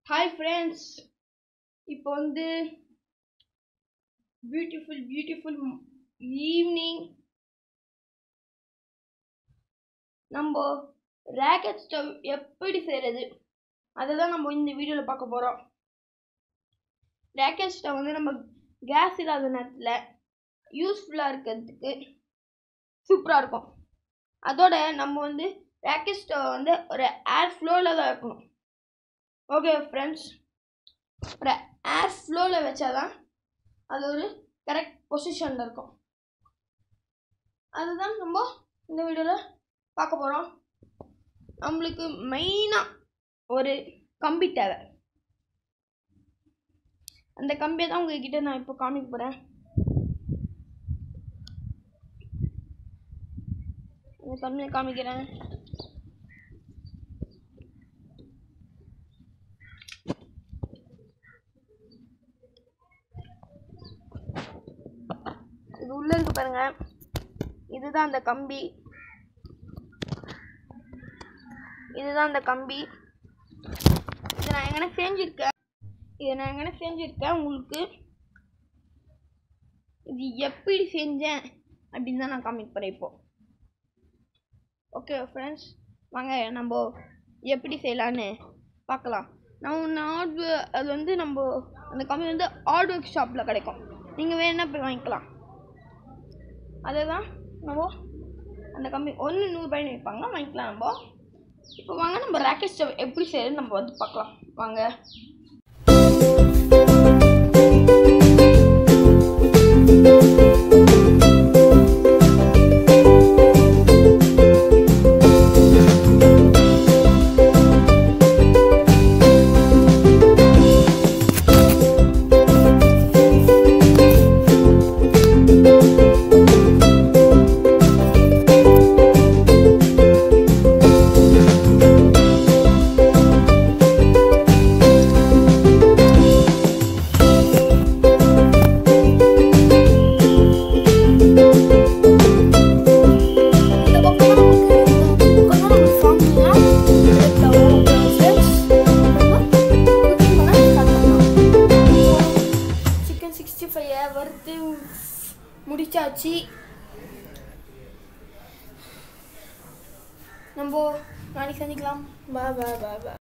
hi friends இப்போ வந்து beautiful beautiful evening நம்ம ராக்கெட் ஸ்டவ் எப்படி செய்கிறது அதை தான் நம்ம இந்த வீடியோவில் பார்க்க போகிறோம் ராக்கெட் ஸ்டவ் வந்து நம்ம கேஸ் இல்லாத நேரத்தில் யூஸ்ஃபுல்லாக இருக்கிறதுக்கு சூப்பராக இருக்கும் அதோட நம்ம வந்து ராக்கெட் ஸ்டவ் வந்து ஒரு ஏர் ஃப்ளோவில் தான் இருக்கணும் ஓகே ஃப்ரெண்ட்ஸ் ஒரு ஏர் ஃப்ளோவில் வச்சாதான் அது ஒரு கரெக்ட் பொசிஷனில் இருக்கும் அதுதான் நம்ம இந்த வீடியோவில் பார்க்க போகிறோம் நம்மளுக்கு மெயினாக ஒரு கம்பி தேவை அந்த கம்பியை தான் உங்ககிட்ட நான் இப்போ காமிக்க போகிறேன் அந்த கம்பியை காமிக்கிறேன் இது உள்ள இருக்கு பாருங்க இதுதான் அந்த கம்பி இதுதான் அந்த கம்பி இது நான் எங்கன்னா செஞ்சிருக்கேன் இதை நான் எங்கன்னா செஞ்சிருக்கேன் உங்களுக்கு இது எப்படி செஞ்சேன் அப்படின்னு தான் நான் காமிக்க போகிறேன் இப்போ ஓகே ஃப்ரெண்ட்ஸ் வாங்க நம்ம எப்படி செய்யலான்னு பார்க்கலாம் நான் ஒன்று ஆர்ட் அது வந்து நம்ம அந்த கம்பி வந்து ஆர்ட் ஒர்க் ஷாப்பில் கிடைக்கும் நீங்கள் வேணா போய் வாங்கிக்கலாம் அதை தான் நம்ம அந்த கம்பி ஒன்று நூறுபாய்னு விற்பாங்க வாங்கிக்கலாம் நம்ம இப்போ வாங்க நம்ம ராக்கெட் ஸ்டவ் எப்படி செய்யறது நம்ம வந்து பார்க்கலாம் வாங்க இந்த பக்கம் நமக்கு இந்த பக்கம் நம்ம ஃபார்ம் பண்ணலாம் சிக்கன் சிக்ஸ்டி ஃபைவ் வறுத்து முடிச்சாச்சு நம்ம நாளைக்கு சந்திக்கலாம் பா பா பா பா